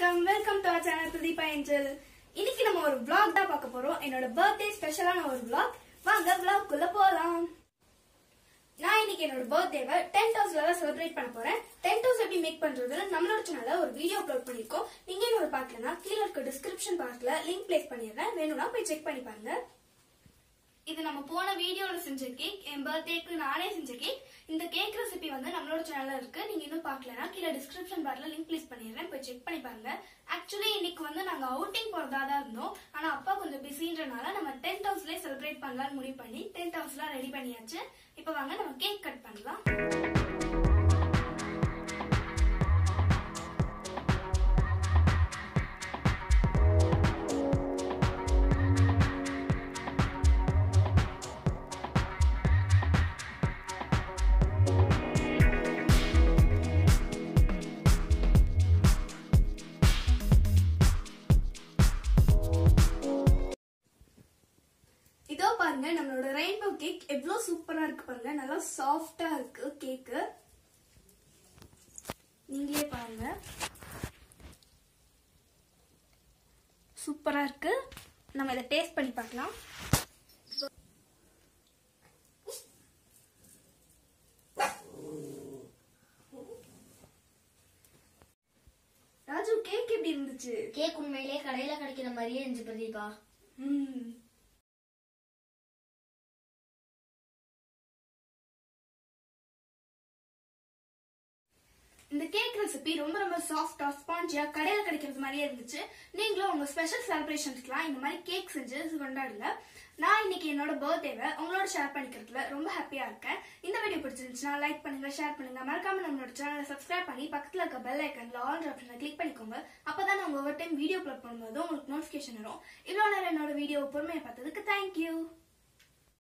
வணக்கம் welcome to our channel Pratheepa Angel இன்னைக்கு நம்ம ஒரு vlog தான் பார்க்க போறோம் என்னோட பர்த்டே ஸ்பெஷலான ஒரு vlog வாங்க vlog குள்ள போலாம் நான் இன்னைக்கு என்னோட பர்த்டேவை டென்ட் ஹவுஸ்ல தான் செலிப்ரேட் பண்ண போறேன் டென்ட் ஹவுஸ் எப்படி மேக் பண்றது நம்மளோட சேனல்ல ஒரு வீடியோ அப்லோட் பண்ணிருக்கோம் நீங்க என்னோட பார்க்கலனா கீழே இருக்க டிஸ்கிரிப்ஷன் பாக்ஸ்ல லிங்க் பிளேஸ் பண்ணிடுறேன் வேணும்னா போய் செக் பண்ணி பாருங்க இது நம்ம போன வீடியோல செஞ்ச கேக் என் பர்த்டேக்கு நானே செஞ்ச கேக் இந்த கேக் ரெசிபி வந்து நம்மளோட சேனல்ல இருக்கு நீங்க இன்னும் பார்க்கலனா கீழே டிஸ்கிரிப்ஷன் பார்ல லிங்க் ப்ளேஸ் பண்ணிடுறேன் போய் செக் பண்ணி பாருங்க ஆக்சுவலி இன்னைக்கு வந்து நாங்க அவுட்டிங் போறதா தான் இருந்தோம் ஆனா அப்பா கொஞ்சம் பிஸின்றனால நம்ம டென்ட் ஹவுஸ்லயே செலிப்ரேட் பண்ணலாம்னு முடிவு பண்ணி டென்ட் ஹவுஸ்லாம் ரெடி பண்ணியாச்சு இப்போ வாங்க நம்ம கேக் கட் பண்ணலாம் இதோ பாருங்க நம்மளோட ரெயின்போ கேக் எவ்வளவு சூப்பரா இருக்கு பாருங்க நல்லா சாஃப்டா இருக்கு கேக்கு நீங்களே பாருங்க சூப்பரா இருக்கு நம்ம இதை டேஸ்ட் பண்ணி பார்க்கலாம் ராஜு கேக் எப்படி இருந்துச்சு கேக் உண்மையிலேயே கடையில கிடைக்கிற மாதிரியே இருந்துச்சு பிரதீபா ம் இந்த கேக் ரெசிபி ரொம்ப ரொம்ப சாஃப்டா ஸ்பாஞ்சியா கடையில கிடைக்கிறது மாதிரியே இருந்துச்சு நீங்களும் உங்க ஸ்பெஷல் செலிப்ரேஷன்ஸ்க்குலாம் இந்த மாதிரி கேக் செஞ்சு கொண்டாடுங்க நான் இன்னைக்கு என்னோட பர்த்டேவை உங்களோட ஷேர் பண்ணிக்கிறதுல ரொம்ப ஹாப்பியா இருக்கேன் இந்த வீடியோ பிடிச்சிருந்துச்சுன்னா லைக் பண்ணுங்க ஷேர் பண்ணுங்க மறக்காம நம்மளோட சேனலை சப்ஸ்கிரைப் பண்ணி பக்கத்துல இருக்க பெல் ஐக்கன்ல ஆல் ஆப்ஷனை கிளிக் பண்ணிக்கோங்க அப்பதான் நான் ஒவ்வொரு டைம் வீடியோ அப்லோட் பண்ணும்போது உங்களுக்கு நோட்டிபிகேஷன் வரும் இவ்வளவு நேரம் என்னோட வீடியோ பொறுமையை பார்த்ததுக்கு தேங்க்யூ